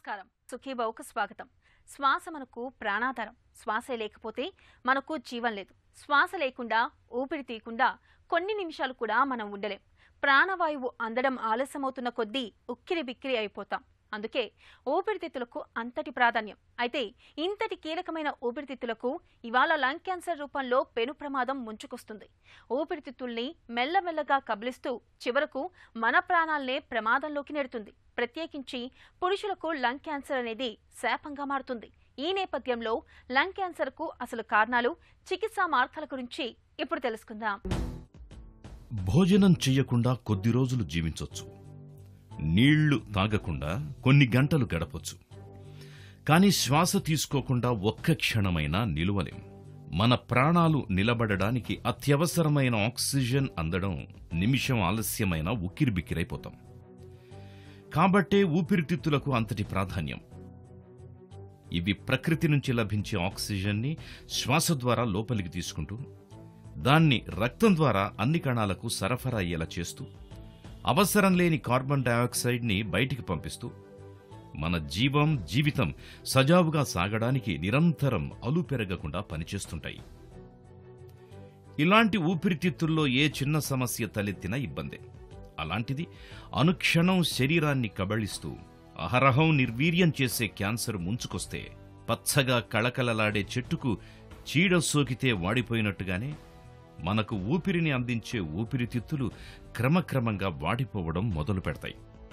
నమస్కారం సుఖీబావుకు స్వాగతం శ్వాస మనకు ప్రాణాధారం శ్వాసే లేకపోతే మనకు జీవం లేదు శ్వాస లేకుండా ఊపిరి తీయకుండా కొన్ని నిమిషాలు కూడా మనం ఉండలేం ప్రాణవాయువు అందడం ఆలస్యమవుతున్న కొద్దీ ఉక్కిరి బిక్కిరి అయిపోతాం అందుకే ఊపిరితిత్తులకు అంతటి ప్రాధాన్యం అయితే ఇంతటి కీలకమైన ఊపిరితిత్తులకు ఇవాళ లంగ్ క్యాన్సర్ రూపంలో పెను ప్రమాదం ముంచుకొస్తుంది ఊపిరితిత్తుల్ని మెల్లమెల్లగా కబలిస్తూ చివరకు మన ప్రాణాలనే ప్రమాదంలోకి నెడుతుంది ప్రత్యేకించి పురుషులకు లంగ్ క్యాన్సర్ అనేది శాపంగా మారుతుంది ఈ నేపథ్యంలో లంగ్ క్యాన్సర్కు అసలు కారణాలు చికిత్సా మార్గాల గురించి ఇప్పుడు తెలుసుకుందాం భోజనం చెయ్యకుండా కొద్ది రోజులు జీవించొచ్చు నీళ్లు తాగకుండా కొన్ని గంటలు గడపొచ్చు కానీ శ్వాస తీసుకోకుండా ఒక్క క్షణమైనా నిలువలేం మన ప్రాణాలు నిలబడడానికి అత్యవసరమైన ఆక్సిజన్ అందడం నిమిషం ఆలస్యమైన ఉక్కిరిబిక్కిరైపోతాం కాబట్టే ఊపిరితిత్తులకు అంతటి ప్రాధాన్యం ఇవి ప్రకృతి నుంచి లభించే ఆక్సిజన్ని శ్వాస ద్వారా లోపలికి తీసుకుంటూ దాన్ని రక్తం ద్వారా అన్ని కణాలకు సరఫరా అయ్యేలా చేస్తూ అవసరం లేని కార్బన్ డయాక్సైడ్ని బయటికి పంపిస్తూ మన జీవం జీవితం సజావుగా సాగడానికి నిరంతరం అలు పెరగకుండా పనిచేస్తుంటాయి ఇలాంటి ఊపిరితిత్తుల్లో ఏ చిన్న సమస్య తలెత్తినా ఇబ్బందే అలాంటిది అనుక్షణం శరీరాన్ని కబళిస్తూ అహరహం నిర్వీర్యం చేసే క్యాన్సర్ ముంచుకొస్తే పచ్చగా కళకళలాడే చెట్టుకు చీడ సోకితే వాడిపోయినట్టుగానే మనకు ఊపిరిని అందించే ఊపిరితిత్తులు క్రమక్రమంగా వాడిపోవడం మొదలు పెడతాయి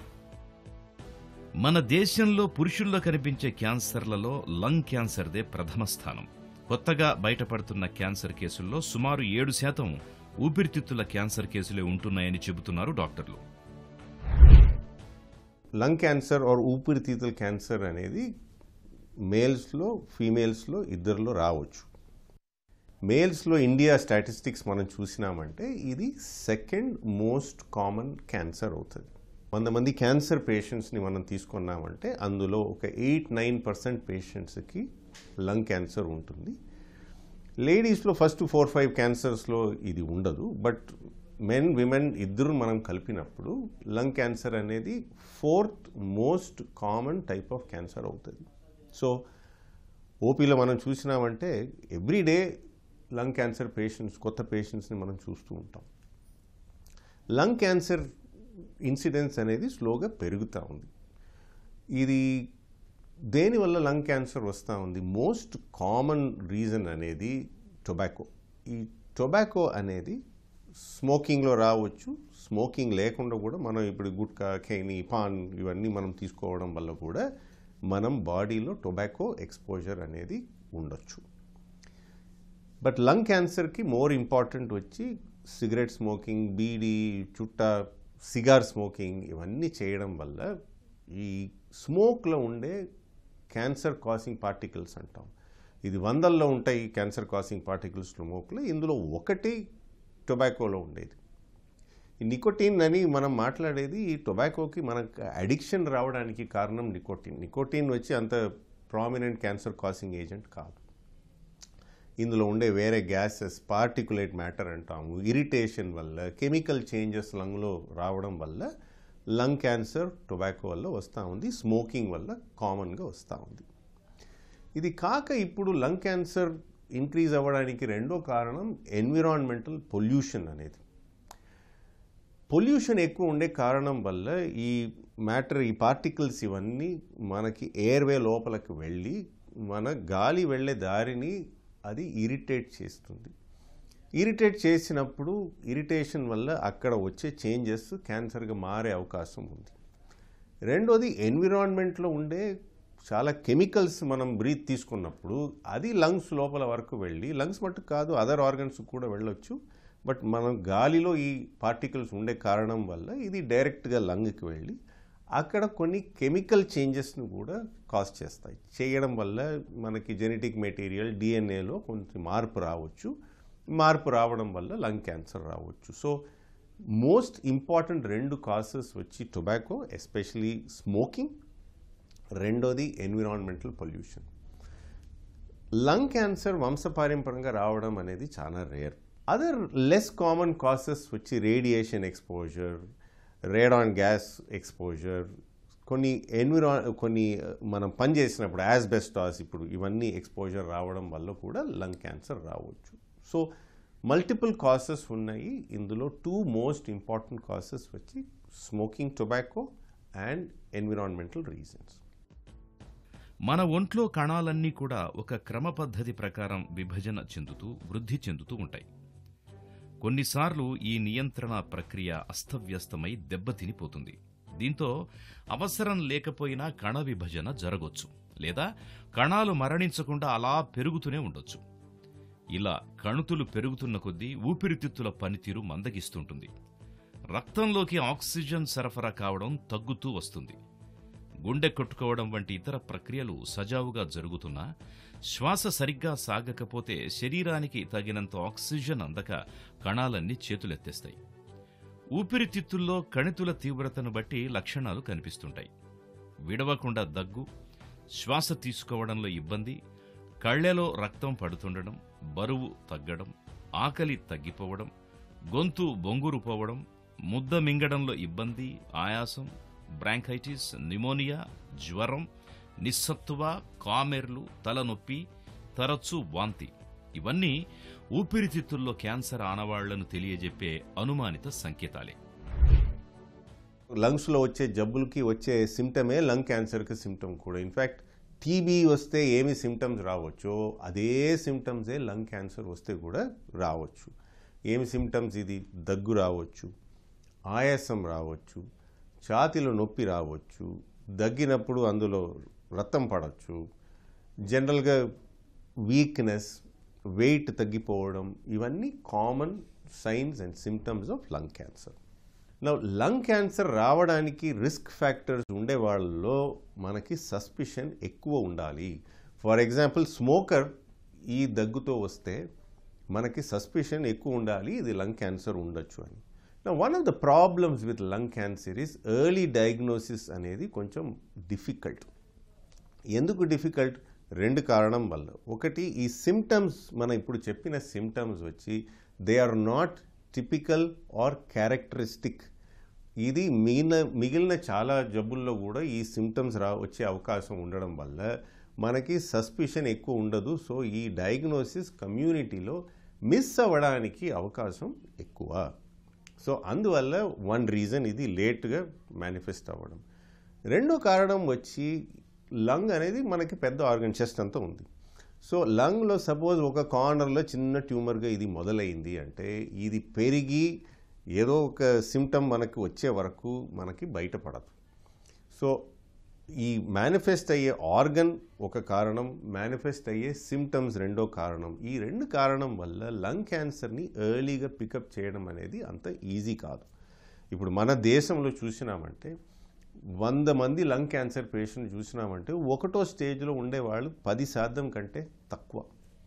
మన దేశంలో పురుషుల్లో కనిపించే క్యాన్సర్లలో లంగ్ క్యాన్సర్దే ప్రథమ స్థానం కొత్తగా బయటపడుతున్న క్యాన్సర్ కేసుల్లో సుమారు ఏడు శాతం ఊపిరితిత్తుల క్యాన్సర్ కేసులే ఉంటున్నాయని చెబుతున్నారు డాక్టర్లు లంగ్ క్యాన్సర్ ఆర్ ఊపిరితిత్తుల క్యాన్సర్ అనేది మేల్స్లో ఫీమేల్స్లో ఇద్దరిలో రావచ్చు మేల్స్లో ఇండియా స్టాటిస్టిక్స్ మనం చూసినామంటే ఇది సెకండ్ మోస్ట్ కామన్ క్యాన్సర్ అవుతుంది వంద మంది క్యాన్సర్ పేషెంట్స్ని మనం తీసుకున్నామంటే అందులో ఒక ఎయిట్ నైన్ పర్సెంట్ పేషెంట్స్కి లంగ్ క్యాన్సర్ ఉంటుంది లేడీస్లో ఫస్ట్ ఫోర్ ఫైవ్ క్యాన్సర్స్లో ఇది ఉండదు బట్ మెన్ విమెన్ ఇద్దరు మనం కలిపినప్పుడు లంగ్ క్యాన్సర్ అనేది fourth most common type of cancer అవుతుంది సో ఓపీలో మనం చూసినామంటే ఎవ్రీడే లంగ్ క్యాన్సర్ పేషెంట్స్ కొత్త పేషెంట్స్ని మనం చూస్తూ ఉంటాం లంగ్ క్యాన్సర్ ఇన్సిడెన్స్ అనేది స్లోగా పెరుగుతూ ఉంది ఇది దేనివల్ల లంగ్ క్యాన్సర్ వస్తూ ఉంది మోస్ట్ కామన్ రీజన్ అనేది టొబాకో ఈ టొబాకో అనేది స్మోకింగ్లో రావచ్చు స్మోకింగ్ లేకుండా కూడా మనం ఇప్పుడు గుట్కా ఖైని పాన్ ఇవన్నీ మనం తీసుకోవడం వల్ల కూడా మనం బాడీలో టొబాకో ఎక్స్పోజర్ అనేది ఉండొచ్చు బట్ లంగ్ క్యాన్సర్కి మోర్ ఇంపార్టెంట్ వచ్చి సిగరెట్ స్మోకింగ్ బీడీ చుట్టా సిగార్ స్మోకింగ్ ఇవన్నీ చేయడం వల్ల ఈ స్మోక్లో ఉండే క్యాన్సర్ కాసింగ్ పార్టికల్స్ అంటాం ఇది వందల్లో ఉంటాయి క్యాన్సర్ కాసింగ్ పార్టికల్స్ స్మోక్లో ఇందులో ఒకటి టొబాకోలో ఉండేది ఈ నికోటిన్ అని మనం మాట్లాడేది ఈ టొబాకోకి మనకు అడిక్షన్ రావడానికి కారణం నికోటిన్ నికోటిన్ వచ్చి అంత ప్రామినెంట్ క్యాన్సర్ కాసింగ్ ఏజెంట్ కాదు ఇందులో ఉండే వేరే గ్యాసెస్ పార్టికులేట్ మ్యాటర్ అంటాము ఇరిటేషన్ వల్ల కెమికల్ చేంజెస్ లంగ్లో రావడం వల్ల లంగ్ క్యాన్సర్ టొబాకో వల్ల వస్తూ ఉంది స్మోకింగ్ వల్ల కామన్గా వస్తూ ఉంది ఇది కాక ఇప్పుడు లంగ్ క్యాన్సర్ ఇంక్రీజ్ అవ్వడానికి రెండో కారణం ఎన్విరాన్మెంటల్ పొల్యూషన్ అనేది పొల్యూషన్ ఎక్కువ ఉండే కారణం వల్ల ఈ మ్యాటర్ ఈ పార్టికల్స్ ఇవన్నీ మనకి ఎయిర్వే లోపలికి వెళ్ళి మన గాలి వెళ్ళే దారిని అది ఇరిటేట్ చేస్తుంది ఇరిటేట్ చేసినప్పుడు ఇరిటేషన్ వల్ల అక్కడ వచ్చే చేంజెస్ క్యాన్సర్గా మారే అవకాశం ఉంది రెండోది ఎన్విరాన్మెంట్లో ఉండే చాలా కెమికల్స్ మనం బ్రీత్ తీసుకున్నప్పుడు అది లంగ్స్ లోపల వరకు వెళ్ళి లంగ్స్ మట్టుకు కాదు అదర్ ఆర్గన్స్ కూడా వెళ్ళొచ్చు బట్ మనం గాలిలో ఈ పార్టికల్స్ ఉండే కారణం వల్ల ఇది డైరెక్ట్గా లంగ్కి వెళ్ళి అక్కడ కొన్ని కెమికల్ చేంజెస్ను కూడా కాజ్ చేస్తాయి చేయడం వల్ల మనకి జెనెటిక్ మెటీరియల్ డిఎన్ఏలో కొంచెం మార్పు రావచ్చు మార్పు రావడం వల్ల లంగ్ క్యాన్సర్ రావచ్చు సో మోస్ట్ ఇంపార్టెంట్ రెండు కాసెస్ వచ్చి టొబాకో ఎస్పెషలీ స్మోకింగ్ రెండోది ఎన్విరాన్మెంటల్ పొల్యూషన్ లంగ్ క్యాన్సర్ వంశపారంపరంగా రావడం అనేది చాలా rare other less common causes వచ్చి radiation exposure radon gas exposure కొన్ని ఎన్విరా కొన్ని మనం పని చేసినప్పుడు యాజ్బెస్టాస్ ఇప్పుడు ఇవన్నీ ఎక్స్పోజర్ రావడం వల్ల కూడా లంగ్ క్యాన్సర్ రావచ్చు సో మల్టిపుల్ కాసెస్ ఉన్నాయి ఇందులో టూ మోస్ట్ ఇంపార్టెంట్ కాసెస్ వచ్చి smoking tobacco and environmental reasons మన ఒంట్లో కణాలన్నీ కూడా ఒక క్రమ పద్ధతి ప్రకారం విభజన చెందుతూ వృద్ధి చెందుతూ ఉంటాయి కొన్నిసార్లు ఈ నియంత్రణ ప్రక్రియ అస్తవ్యస్తమై దెబ్బతినిపోతుంది దీంతో అవసరం లేకపోయినా కణ విభజన జరగొచ్చు లేదా కణాలు మరణించకుండా అలా పెరుగుతూనే ఉండొచ్చు ఇలా కణుతులు పెరుగుతున్న కొద్దీ ఊపిరితిత్తుల పనితీరు మందగిస్తుంటుంది రక్తంలోకి ఆక్సిజన్ సరఫరా కావడం తగ్గుతూ వస్తుంది గుండె కొట్టుకోవడం వంటి ఇతర ప్రక్రియలు సజావుగా జరుగుతున్నా శ్వాస సరిగ్గా సాగకపోతే శరీరానికి తగినంత ఆక్సిజన్ అందక కణాలన్నీ చేతులెత్తేస్తాయి ఊపిరితిత్తుల్లో కణితుల తీవ్రతను బట్టి లక్షణాలు కనిపిస్తుంటాయి విడవకుండా దగ్గు శ్వాస తీసుకోవడంలో ఇబ్బంది కళ్ళెలో రక్తం పడుతుండడం బరువు తగ్గడం ఆకలి తగ్గిపోవడం గొంతు బొంగురు పోవడం ముద్ద మింగడంలో ఇబ్బంది ఆయాసం బ్రాంకైటిస్ నిమోనియా జ్వరం నిస్సత్తువ కామెర్లు తలనొప్పి తరచూ వాంతి ఇవన్నీ ఊపిరితిత్తుల్లో క్యాన్సర్ ఆనవాళ్లను తెలియజెప్పే అనుమానిత సంకేతాలే లంగ్స్లో వచ్చే జబ్బులకి వచ్చే సిమ్టమే లంగ్ క్యాన్సర్కి సిమ్టమ్ కూడా ఇన్ఫ్యాక్ట్ టీబీ వస్తే ఏమి సిమ్టమ్స్ రావచ్చో అదే సిమ్టమ్సే లంగ్ క్యాన్సర్ వస్తే కూడా రావచ్చు ఏమి సిమ్టమ్స్ ఇది దగ్గు రావచ్చు ఆయాసం రావచ్చు ఛాతిలో నొప్పి రావచ్చు దగ్గినప్పుడు అందులో రక్తం పడవచ్చు జనరల్గా వీక్నెస్ వెయిట్ తగ్గిపోవడం ఇవన్నీ common signs and symptoms of lung cancer నా లంగ్ క్యాన్సర్ రావడానికి రిస్క్ ఫ్యాక్టర్స్ ఉండే వాళ్ళలో మనకి సస్పిషన్ ఎక్కువ ఉండాలి ఫర్ ఎగ్జాంపుల్ స్మోకర్ ఈ దగ్గుతో వస్తే మనకి సస్పిషన్ ఎక్కువ ఉండాలి ఇది లంగ్ క్యాన్సర్ ఉండొచ్చు అని one of the problems with lung cancer is early diagnosis అనేది కొంచెం డిఫికల్ట్ ఎందుకు డిఫికల్ట్ రెండు కారణం వల్ల ఒకటి ఈ సిమ్టమ్స్ మనం ఇప్పుడు చెప్పిన సిమ్టమ్స్ వచ్చి they are not typical or characteristic ఇది మిగిలిన మిగిలిన చాలా జబ్బుల్లో కూడా ఈ సిమ్టమ్స్ రా వచ్చే అవకాశం ఉండడం వల్ల మనకి సస్పిషన్ ఎక్కువ ఉండదు సో ఈ డయాగ్నోసిస్ కమ్యూనిటీలో మిస్ అవ్వడానికి అవకాశం ఎక్కువ సో అందువల్ల వన్ రీజన్ ఇది లేట్గా మేనిఫెస్ట్ అవ్వడం రెండో కారణం వచ్చి లంగ్ అనేది మనకి పెద్ద ఆర్గన్ చెస్ట్ అంతా ఉంది సో లంగ్లో సపోజ్ ఒక కార్నర్లో చిన్న ట్యూమర్గా ఇది మొదలైంది అంటే ఇది పెరిగి ఏదో ఒక సిమ్టమ్ మనకి వచ్చే వరకు మనకి బయటపడదు సో ఈ మేనిఫెస్ట్ అయ్యే ఆర్గన్ ఒక కారణం మేనిఫెస్ట్ అయ్యే సిమ్టమ్స్ రెండో కారణం ఈ రెండు కారణం వల్ల లంగ్ క్యాన్సర్ని ఎర్లీగా పికప్ చేయడం అనేది అంత ఈజీ కాదు ఇప్పుడు మన దేశంలో చూసినామంటే వంద మంది లంగ్ క్యాన్సర్ పేషెంట్ చూసినామంటే ఒకటో స్టేజ్లో ఉండేవాళ్ళు పది శాతం కంటే తక్కువ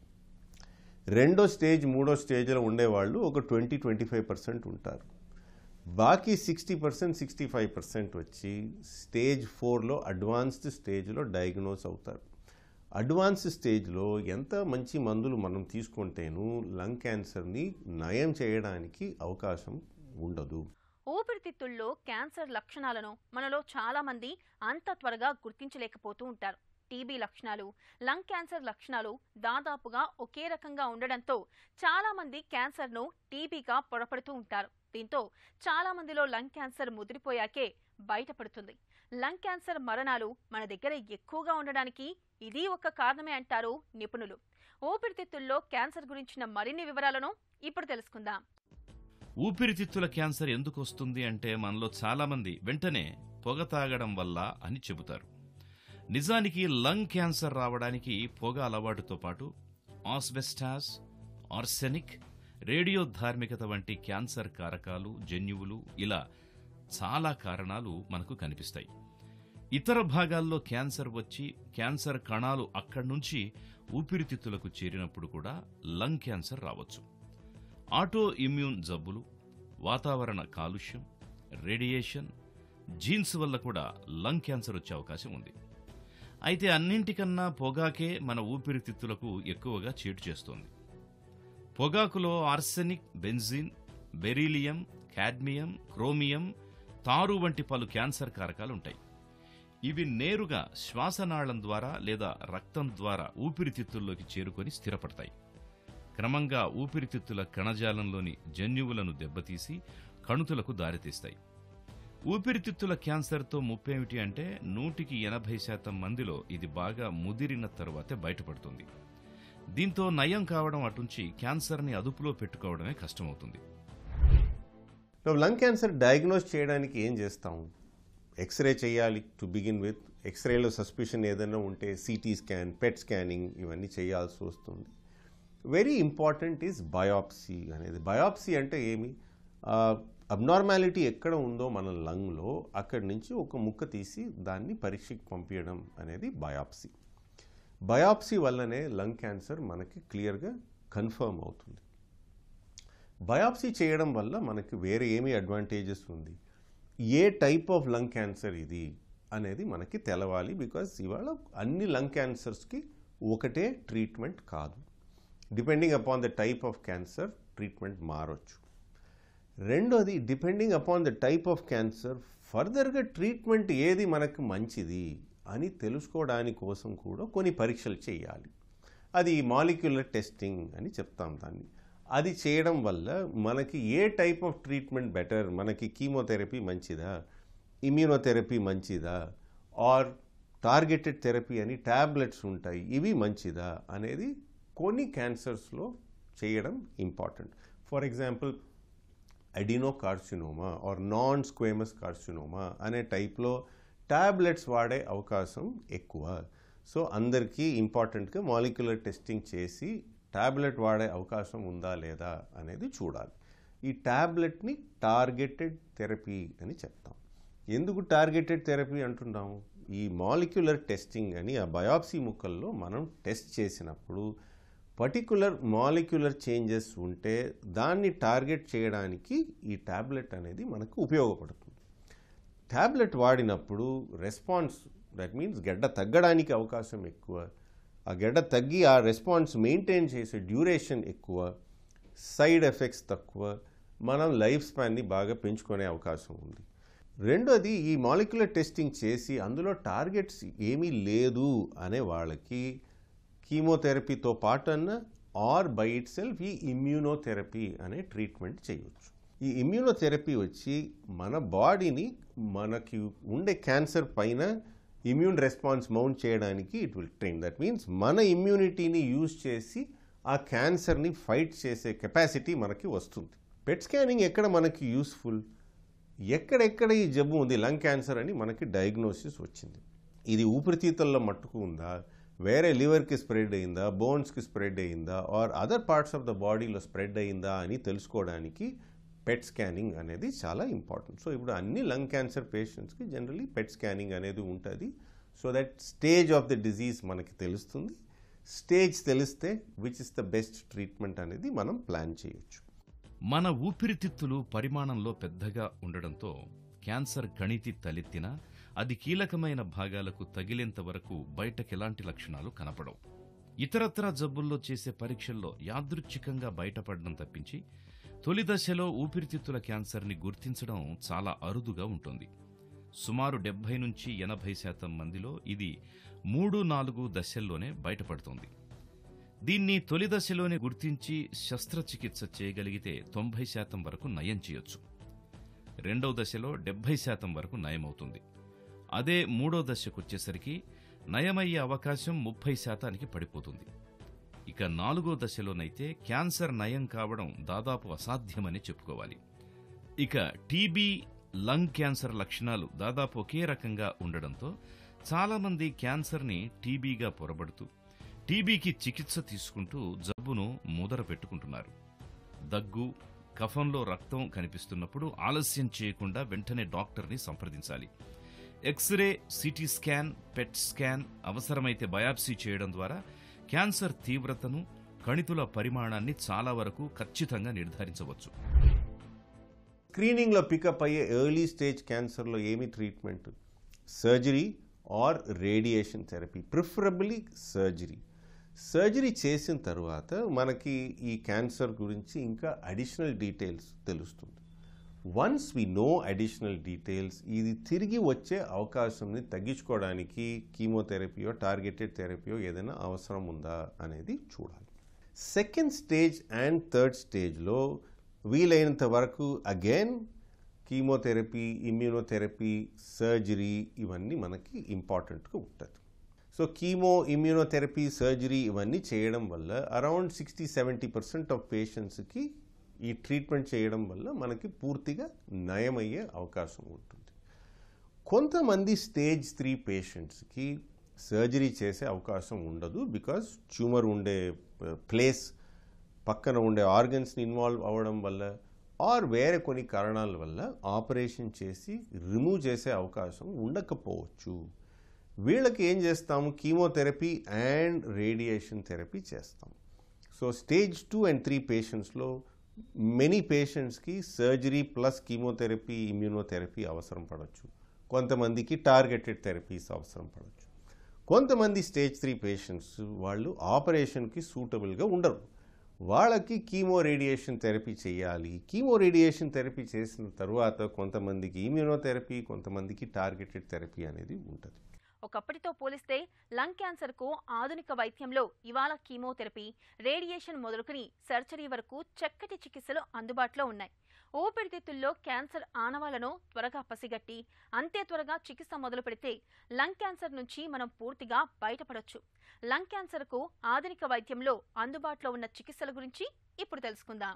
రెండో స్టేజ్ మూడో స్టేజ్లో ఉండేవాళ్ళు ఒక ట్వంటీ ట్వంటీ ఫైవ్ పర్సెంట్ ఉంటారు బాకీ sixty percent sixty five percent వచ్చి స్టేజ్ ఫోర్లో అడ్వాన్స్డ్ స్టేజ్లో డయాగ్నోస్ అవుతారు అడ్వాన్స్ స్టేజ్లో ఎంత మంచి మందులు మనం తీసుకుంటేను లంగ్ క్యాన్సర్ని నయం చేయడానికి అవకాశం ఉండదు ఊపిరితిత్తుల్లో క్యాన్సర్ లక్షణాలను మనలో చాలా మంది అంత త్వరగా గుర్తించలేకపోతూ ఉంటారు టీబీ లక్షణాలు లంగ్ క్యాన్సర్ లక్షణాలు దాదాపుగా ఒకే రకంగా ఉండడంతో చాలా మంది క్యాన్సర్ను టీబీగా పొరపడుతూ ఉంటారు దీంతో చాలా మందిలో లంగ్ క్యాన్సర్ ముదిరిపోయాకే బయటపడుతుంది లంగ్ క్యాన్సర్ మరణాలు మన దగ్గర ఎక్కువగా ఉండడానికి ఇది ఒక కారణమే అంటారు నిపుణులు ఊపిరితిత్తుల్లో క్యాన్సర్ గురించిన మరిన్ని వివరాలను ఇప్పుడు తెలుసుకుందాం ఊపిరితిత్తుల క్యాన్సర్ ఎందుకు వస్తుంది అంటే మనలో చాలామంది వెంటనే పొగ తాగడం వల్ల అని చెబుతారు నిజానికి లంగ్ క్యాన్సర్ రావడానికి పొగ అలవాటుతో పాటు ఆస్బెస్టాస్ ఆర్సెనిక్ రేడియో ధార్మికత వంటి క్యాన్సర్ కారకాలు జన్యువులు ఇలా చాలా కారణాలు మనకు కనిపిస్తాయి ఇతర భాగాల్లో క్యాన్సర్ వచ్చి క్యాన్సర్ కణాలు అక్కడి నుంచి ఊపిరితిత్తులకు చేరినప్పుడు కూడా లంగ్ క్యాన్సర్ రావచ్చు ఆటో ఇమ్యూన్ జబ్బులు వాతావరణ కాలుష్యం రేడియేషన్ జీన్స్ వల్ల కూడా లంగ్ క్యాన్సర్ వచ్చే అవకాశం ఉంది అయితే అన్నింటికన్నా పొగాకే మన ఊపిరితిత్తులకు ఎక్కువగా చీటు చేస్తోంది పొగాకులో arsenic benzene beryllium cadmium chromium తారు వంటి పలు క్యాన్సర్ కారకాలు ఉంటాయి ఇవి నేరుగా శ్వాసనాళం ద్వారా లేదా రక్తం ద్వారా ఊపిరితిత్తుల్లోకి చేరుకొని స్థిరపడతాయి క్రమంగా ఊపిరితిత్తుల కణజాలంలోని జన్యువులను దెబ్బతీసి కణుతులకు దారితీస్తాయి ఊపిరితిత్తుల క్యాన్సర్తో ముప్పేమిటి అంటే నూటికి ఎనభై శాతం మందిలో ఇది బాగా ముదిరిన తరువాతే బయటపడుతుంది దీంతో నయం కావడం అటుంచి క్యాన్సర్ని అదుపులో పెట్టుకోవడమే కష్టమవుతుంది లంగ్ క్యాన్సర్ డయాగ్నోస్ చేయడానికి ఏం చేస్తాం ఎక్స్రే చేయాలి టు బిగిన్ విత్ ఎక్స్రేలో సస్పిషన్ ఏదైనా ఉంటే సిటీ స్కాన్ పెట్ స్కానింగ్ ఇవన్నీ చేయాల్సి వస్తుంది వెరీ ఇంపార్టెంట్ ఈజ్ బయాప్సీ అనేది బయాప్సీ అంటే ఏమి అబ్నార్మాలిటీ ఎక్కడ ఉందో మన లంగ్లో అక్కడి నుంచి ఒక ముక్క తీసి దాన్ని పరీక్షకి పంపించడం అనేది బయాప్సీ బయాప్సీ వల్లనే లంగ్ క్యాన్సర్ మనకి క్లియర్గా కన్ఫర్మ్ అవుతుంది బయాప్సీ చేయడం వల్ల మనకి వేరే ఏమి అడ్వాంటేజెస్ ఉంది ఏ టైప్ ఆఫ్ లంగ్ క్యాన్సర్ ఇది అనేది మనకి తెలవాలి బికాస్ ఇవాళ అన్ని లంగ్ క్యాన్సర్స్కి ఒకటే ట్రీట్మెంట్ కాదు depending upon the type of cancer treatment మారొచ్చు రెండోది depending upon the type of cancer ఫర్దర్గా ట్రీట్మెంట్ ఏది మనకు మంచిది అని తెలుసుకోవడాని కోసం కూడా కొన్ని పరీక్షలు చేయాలి అది మాలిక్యులర్ టెస్టింగ్ అని చెప్తాం దాన్ని అది చేయడం వల్ల మనకి ఏ టైప్ ఆఫ్ ట్రీట్మెంట్ బెటర్ మనకి కీమోథెరపీ మంచిదా ఇమ్యూనోథెరపీ మంచిదా ఆర్ టార్గెటెడ్ థెరపీ అని ట్యాబ్లెట్స్ ఉంటాయి ఇవి మంచిదా అనేది కొన్ని క్యాన్సర్స్లో చేయడం important for example adenocarcinoma or non squamous carcinoma అనే టైప్లో ట్యాబ్లెట్స్ వాడే అవకాశం ఎక్కువ సో అందరికీ ఇంపార్టెంట్గా మాలిక్యులర్ టెస్టింగ్ చేసి ట్యాబ్లెట్ వాడే అవకాశం ఉందా లేదా అనేది చూడాలి ఈ ట్యాబ్లెట్ని టార్గెటెడ్ థెరపీ అని చెప్తాం ఎందుకు టార్గెటెడ్ థెరపీ అంటున్నాము ఈ మాలిక్యులర్ టెస్టింగ్ అని ఆ బయాప్సీ ముక్కల్లో మనం టెస్ట్ చేసినప్పుడు పర్టికులర్ మాలిక్యులర్ చేంజెస్ ఉంటే దాన్ని టార్గెట్ చేయడానికి ఈ ట్యాబ్లెట్ అనేది మనకు ఉపయోగపడుతుంది ట్యాబ్లెట్ వాడినప్పుడు రెస్పాన్స్ దట్ మీన్స్ గడ్డ తగ్గడానికి అవకాశం ఎక్కువ ఆ గడ్డ తగ్గి ఆ రెస్పాన్స్ మెయింటైన్ చేసే డ్యూరేషన్ ఎక్కువ సైడ్ ఎఫెక్ట్స్ తక్కువ మనం లైఫ్ స్పాన్ని బాగా పెంచుకునే అవకాశం ఉంది రెండోది ఈ మాలిక్యులర్ టెస్టింగ్ చేసి అందులో టార్గెట్స్ ఏమీ లేదు అనే వాళ్ళకి కీమోథెరపీతో పాటు అన్న ఆర్ బై ఇట్ సెల్ఫ్ ఈ ఇమ్యూనోథెరపీ అనే ట్రీట్మెంట్ చేయవచ్చు ఈ ఇమ్యూనోథెరపీ వచ్చి మన బాడీని మనకి ఉండే క్యాన్సర్ పైన ఇమ్యూన్ రెస్పాన్స్ మౌంట్ చేయడానికి it will train that means మన ఇమ్యూనిటీని యూజ్ చేసి ఆ క్యాన్సర్ని ఫైట్ చేసే కెపాసిటీ మనకి వస్తుంది పెట్ స్కానింగ్ ఎక్కడ మనకి యూస్ఫుల్ ఎక్కడెక్కడ ఈ జబ్బు ఉంది లంగ్ క్యాన్సర్ అని మనకి డయాగ్నోసిస్ వచ్చింది ఇది ఊపిరితిత్తుల్లో మట్టుకు ఉందా వేరే లివర్కి స్ప్రెడ్ అయిందా బోన్స్కి స్ప్రెడ్ అయిందా or other parts of the బాడీలో స్ప్రెడ్ అయిందా అని తెలుసుకోవడానికి పెట్ స్కానింగ్ అనేది చాలా ఇంపార్టెంట్ సో ఇప్పుడు అన్ని లంగ్ క్యాన్సర్ పేషెంట్స్కి జనరలీ పెట్ స్కానింగ్ అనేది ఉంటుంది so that stage of the disease మనకి తెలుస్తుంది స్టేజ్ తెలిస్తే which is the best treatment అనేది మనం ప్లాన్ చేయొచ్చు మన ఊపిరితిత్తులు పరిమాణంలో పెద్దగా ఉండడంతో క్యాన్సర్ కణితి తలెత్తినా అది కీలకమైన భాగాలకు తగిలేంత వరకు బయటకెలాంటి లక్షణాలు కనపడవు ఇతరత్రా జబ్బుల్లో చేసే పరీక్షల్లో యాదృచ్ఛికంగా బయటపడడం తప్పించి తొలి దశలో ఊపిరితిత్తుల క్యాన్సర్ని గుర్తించడం చాలా అరుదుగా ఉంటుంది సుమారు డెబ్బై నుంచి ఎనభై శాతం మందిలో ఇది మూడు నాలుగు దశల్లోనే బయటపడుతుంది దీన్ని తొలి దశలోనే గుర్తించి శస్త్రచికిత్స చేయగలిగితే తొంభై శాతం వరకు నయం చేయొచ్చు రెండవ దశలో డెబ్బై శాతం వరకు నయమవుతుంది అదే మూడో దశకొచ్చేసరికి నయమయ్యే అవకాశం ముప్పై శాతానికి పడిపోతుంది ఇక నాలుగో దశలోనైతే క్యాన్సర్ నయం కావడం దాదాపు అసాధ్యమని చెప్పుకోవాలి ఇక టీబీ లంగ్ క్యాన్సర్ లక్షణాలు దాదాపు ఒకే రకంగా ఉండడంతో చాలామంది క్యాన్సర్ని టీబీగా పొరబడుతూ టీబీకి చికిత్స తీసుకుంటూ జబ్బును ముదర పెట్టుకుంటున్నారు దగ్గు కఫంలో రక్తం కనిపిస్తున్నప్పుడు ఆలస్యం చేయకుండా వెంటనే డాక్టర్ని సంప్రదించాలి X-ray CT scan PET scan అవసరమైతే బయాప్సీ చేయడం ద్వారా క్యాన్సర్ తీవ్రతను కణితుల పరిమాణాన్ని చాలా వరకు ఖచ్చితంగా నిర్ధారించవచ్చు స్క్రీనింగ్లో పికప్ అయ్యే ఎర్లీ స్టేజ్ క్యాన్సర్లో ఏమి treatment surgery or radiation therapy preferably surgery surgery చేసిన తర్వాత మనకి ఈ క్యాన్సర్ గురించి ఇంకా అడిషనల్ డీటెయిల్స్ తెలుస్తుంది once we know additional details ఇది తిరిగి వచ్చే అవకాశంని తగ్గించుకోవడానికి కీమోథెరపీయో టార్గెటెడ్ థెరపీయో ఏదైనా అవసరం ఉందా అనేది చూడాలి సెకండ్ స్టేజ్ అండ్ థర్డ్ స్టేజ్లో వీలైనంత వరకు అగైన్ కీమోథెరపీ ఇమ్యూనోథెరపీ సర్జరీ ఇవన్నీ మనకి ఇంపార్టెంట్గా ఉంటుంది సో కీమో ఇమ్యూనోథెరపీ సర్జరీ ఇవన్నీ చేయడం వల్ల around sixty seventy percent of పేషెంట్స్కి ఈ ట్రీట్మెంట్ చేయడం వల్ల మనకి పూర్తిగా నయమయ్యే అవకాశం ఉంటుంది కొంతమంది స్టేజ్ త్రీ పేషెంట్స్కి సర్జరీ చేసే అవకాశం ఉండదు బికాస్ ట్యూమర్ ఉండే ప్లేస్ పక్కన ఉండే ఆర్గన్స్ని ఇన్వాల్వ్ అవ్వడం వల్ల ఆర్ వేరే కొన్ని కారణాల వల్ల ఆపరేషన్ చేసి రిమూవ్ చేసే అవకాశం ఉండకపోవచ్చు వీళ్ళకి ఏం చేస్తాము కీమోథెరపీ అండ్ రేడియేషన్ థెరపీ చేస్తాం so stage two and three పేషెంట్స్లో మెనీ పేషెంట్స్కి సర్జరీ ప్లస్ కీమోథెరపీ ఇమ్యూనోథెరపీ అవసరం పడవచ్చు కొంతమందికి టార్గెటెడ్ థెరపీస్ అవసరం పడవచ్చు కొంతమంది స్టేజ్ త్రీ పేషెంట్స్ వాళ్ళు ఆపరేషన్కి సూటబుల్గా ఉండరు వాళ్ళకి కీమో రేడియేషన్ థెరపీ చేయాలి కీమో రేడియేషన్ థెరపీ చేసిన తర్వాత కొంతమందికి ఇమ్యూనోథెరపీ కొంతమందికి టార్గెటెడ్ థెరపీ అనేది ఉంటుంది ఒకప్పటితో పోలిస్తే లంగ్ క్యాన్సర్కు ఆధునిక వైద్యంలో ఇవాళ కీమోథెరపీ రేడియేషన్ మొదలుకుని సర్జరీ వరకు చక్కటి చికిత్సలు అందుబాటులో ఉన్నాయి ఊపిరితిత్తుల్లో క్యాన్సర్ ఆనవాలను త్వరగా పసిగట్టి అంతే త్వరగా చికిత్స మొదలు పెడితే లంగ్ క్యాన్సర్ నుంచి మనం పూర్తిగా బయటపడొచ్చు లంగ్ క్యాన్సర్కు ఆధునిక వైద్యంలో అందుబాటులో ఉన్న చికిత్సల గురించి ఇప్పుడు తెలుసుకుందాం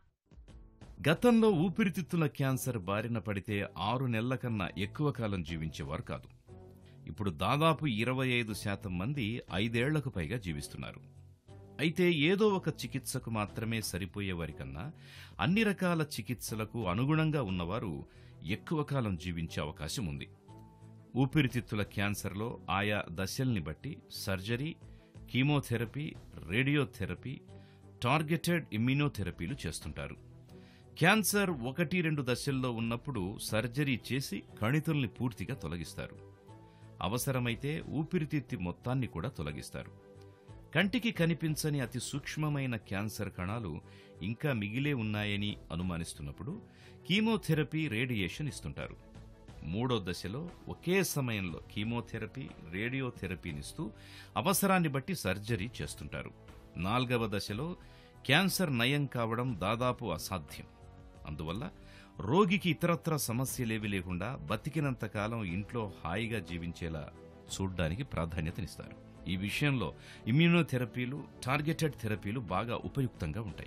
గతంలో ఊపిరితిత్తుల క్యాన్సర్ బారిన పడితే ఆరు నెలల కన్నా ఎక్కువ కాలం జీవించేవారు కాదు ఇప్పుడు దాదాపు ఇరవై ఐదు శాతం మంది ఐదేళ్లకు పైగా జీవిస్తున్నారు అయితే ఏదో ఒక చికిత్సకు మాత్రమే సరిపోయేవారి కన్నా అన్ని రకాల చికిత్సలకు అనుగుణంగా ఉన్నవారు ఎక్కువ కాలం జీవించే అవకాశం ఉంది ఊపిరితిత్తుల క్యాన్సర్లో ఆయా దశల్ని బట్టి సర్జరీ కీమోథెరపీ రేడియోథెరపీ టార్గెటెడ్ ఇమ్యూనోథెరపీలు చేస్తుంటారు క్యాన్సర్ ఒకటి రెండు దశల్లో ఉన్నప్పుడు సర్జరీ చేసి కణితుల్ని పూర్తిగా తొలగిస్తారు అవసరమైతే ఊపిరితిత్తి మొత్తాన్ని కూడా తొలగిస్తారు కంటికి కనిపించని అతి సూక్ష్మమైన క్యాన్సర్ కణాలు ఇంకా మిగిలే ఉన్నాయని అనుమానిస్తున్నప్పుడు కీమోథెరపీ రేడియేషన్ ఇస్తుంటారు మూడో దశలో ఒకే సమయంలో కీమోథెరపీ రేడియోథెరపీనిస్తూ అవసరాన్ని బట్టి సర్జరీ చేస్తుంటారు నాల్గవ దశలో క్యాన్సర్ నయం కావడం దాదాపు అసాధ్యం అందువల్ల రోగికి ఇతరత్ర సమస్యలేవి లేకుండా బతికినంత కాలం ఇంట్లో హాయిగా జీవించేలా చూడ్డానికి ప్రాధాన్యతనిస్తారు ఈ విషయంలో ఇమ్యూనోథెరపీలు టార్గెటెడ్ థెరపీలు బాగా ఉపయుక్తంగా ఉంటాయి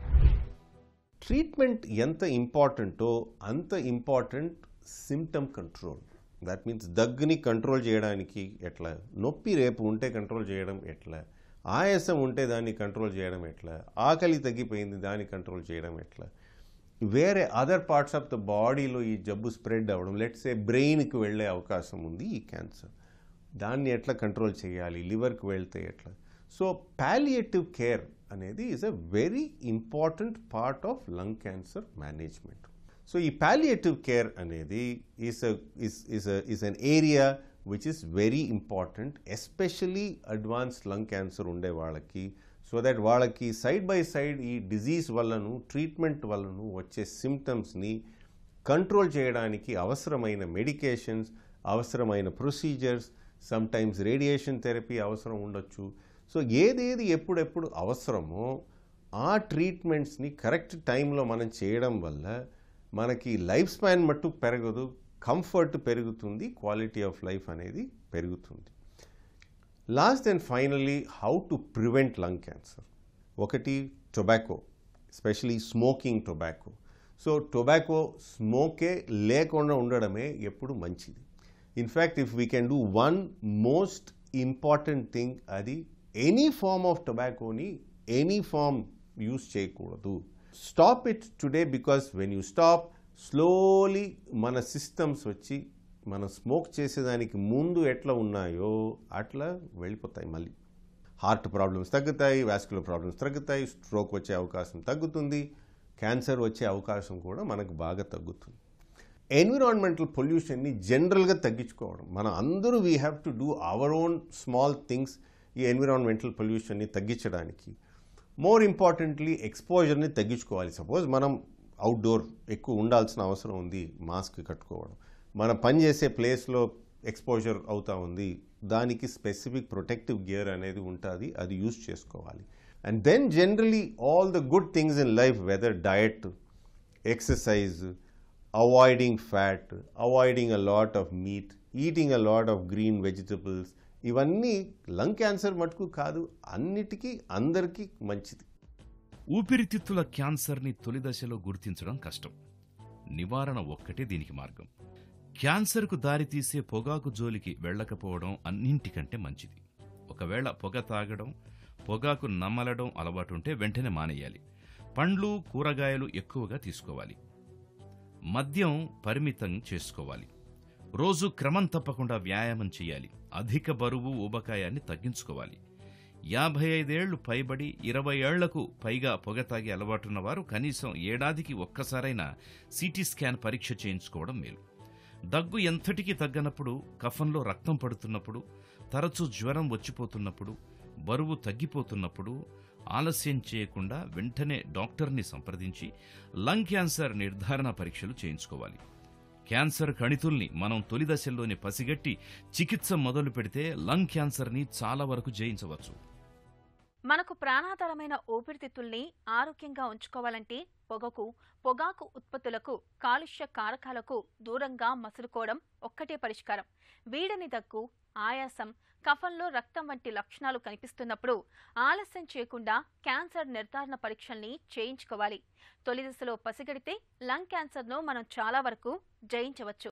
ట్రీట్మెంట్ ఎంత ఇంపార్టెంటో అంత important symptom control that means దగ్గుని కంట్రోల్ చేయడానికి ఎట్లా నొప్పి రేపు ఉంటే కంట్రోల్ చేయడం ఎట్లా ఆయాసం ఉంటే దాన్ని కంట్రోల్ చేయడం ఎట్లా ఆకలి తగ్గిపోయింది దాన్ని కంట్రోల్ చేయడం ఎట్లా వేరే అదర్ పార్ట్స్ ఆఫ్ ద బాడీలో ఈ జబ్బు స్ప్రెడ్ అవ్వడం లెట్స్ ఏ బ్రెయిన్కి వెళ్ళే అవకాశం ఉంది ఈ క్యాన్సర్ దాన్ని ఎట్లా కంట్రోల్ చేయాలి లివర్కి వెళ్తే ఎట్లా సో పాలియేటివ్ కేర్ అనేది is a very important part of lung cancer management so ఈ పాలియేటివ్ కేర్ అనేది is is is is an area which is very important especially advanced lung cancer ఉండే వాళ్ళకి సో దట్ వాళ్ళకి side by side ఈ disease వల్లను treatment వల్లను వచ్చే సిమ్టమ్స్ని కంట్రోల్ చేయడానికి అవసరమైన మెడికేషన్స్ అవసరమైన procedures sometimes radiation therapy అవసరం ఉండొచ్చు సో ఏదేది ఎప్పుడెప్పుడు అవసరమో ఆ ట్రీట్మెంట్స్ని కరెక్ట్ టైంలో మనం చేయడం వల్ల మనకి లైఫ్ స్పాన్ మట్టు పెరగదు కంఫర్ట్ పెరుగుతుంది క్వాలిటీ ఆఫ్ లైఫ్ అనేది పెరుగుతుంది last and finally how to prevent lung cancer ఒకటి tobacco specially smoking tobacco so tobacco smoke లేకుండా ఉండడమే ఎప్పుడు మంచిది in fact if we can do one most important thing అది ఎనీ ఫార్మ్ ఆఫ్ టొబాకోని ఎనీ ఫార్మ్ యూస్ చేయకూడదు stop it today because when you stop slowly మన systems వచ్చి మనం స్మోక్ చేసేదానికి ముందు ఎట్లా ఉన్నాయో అట్లా వెళ్ళిపోతాయి మళ్ళీ హార్ట్ ప్రాబ్లమ్స్ తగ్గుతాయి వాస్కులర్ ప్రాబ్లమ్స్ తగ్గుతాయి స్ట్రోక్ వచ్చే అవకాశం తగ్గుతుంది క్యాన్సర్ వచ్చే అవకాశం కూడా మనకు బాగా తగ్గుతుంది ఎన్విరాన్మెంటల్ పొల్యూషన్ని జనరల్గా తగ్గించుకోవడం మన అందరూ we have to do our own small things ఈ ఎన్విరాన్మెంటల్ పొల్యూషన్ని తగ్గించడానికి మోర్ ఇంపార్టెంట్లీ ఎక్స్పోజర్ని తగ్గించుకోవాలి సపోజ్ మనం అవుట్డోర్ ఎక్కువ ఉండాల్సిన అవసరం ఉంది మాస్క్ కట్టుకోవడం మన పని చేసే ప్లేస్లో ఎక్స్పోజర్ అవుతా ఉంది దానికి స్పెసిఫిక్ ప్రొటెక్టివ్ గేర్ అనేది ఉంటుంది అది యూస్ చేసుకోవాలి and then generally all the good things in life whether diet exercise avoiding fat avoiding a lot of meat eating a lot of green vegetables ఇవన్నీ లంగ్ క్యాన్సర్ మటుకు కాదు అన్నిటికీ అందరికీ మంచిది ఊపిరితిత్తుల క్యాన్సర్ని తొలి దశలో గుర్తించడం కష్టం నివారణ ఒక్కటే దీనికి మార్గం క్యాన్సర్కు దారితీసే పొగాకు జోలికి వెళ్ళకపోవడం అన్నింటికంటే మంచిది ఒకవేళ పొగ తాగడం పొగాకు నమ్మలడం అలవాటుంటే వెంటనే మానేయాలి పండ్లు కూరగాయలు ఎక్కువగా తీసుకోవాలి మద్యం పరిమితం చేసుకోవాలి రోజు క్రమం తప్పకుండా వ్యాయామం చేయాలి అధిక బరువు ఊబకాయాన్ని తగ్గించుకోవాలి యాభై ఐదేళ్లు పైబడి ఇరవై ఏళ్లకు పైగా పొగ తాగే అలవాటున్న వారు కనీసం ఏడాదికి ఒక్కసారైనా సిటీ స్కాన్ పరీక్ష చేయించుకోవడం మేలు దగ్గు ఎంతటికీ తగ్గనప్పుడు కఫంలో రక్తం పడుతున్నప్పుడు తరచూ జ్వరం వచ్చిపోతున్నప్పుడు బరువు తగ్గిపోతున్నప్పుడు ఆలస్యం చేయకుండా వెంటనే డాక్టర్ని సంప్రదించి లంగ్ క్యాన్సర్ నిర్ధారణ పరీక్షలు చేయించుకోవాలి క్యాన్సర్ కణితుల్ని మనం తొలి దశల్లోనే పసిగట్టి చికిత్స మొదలు పెడితే లంగ్ క్యాన్సర్ని చాలా వరకు జయించవచ్చు మనకు ప్రాణాధారమైన ఊపిరితిత్తుల్ని ఆరోగ్యంగా ఉంచుకోవాలంటే పొగకు పొగాకు ఉత్పత్తులకు కాలుష్య కారకాలకు దూరంగా మసులుకోవడం ఒక్కటే పరిష్కారం వీడని దగ్గు ఆయాసం కఫంలో రక్తం వంటి లక్షణాలు కనిపిస్తున్నప్పుడు ఆలస్యం చేయకుండా క్యాన్సర్ నిర్ధారణ పరీక్షల్ని చేయించుకోవాలి తొలి దశలో పసిగడితే లంగ్ క్యాన్సర్ను మనం చాలా వరకు జయించవచ్చు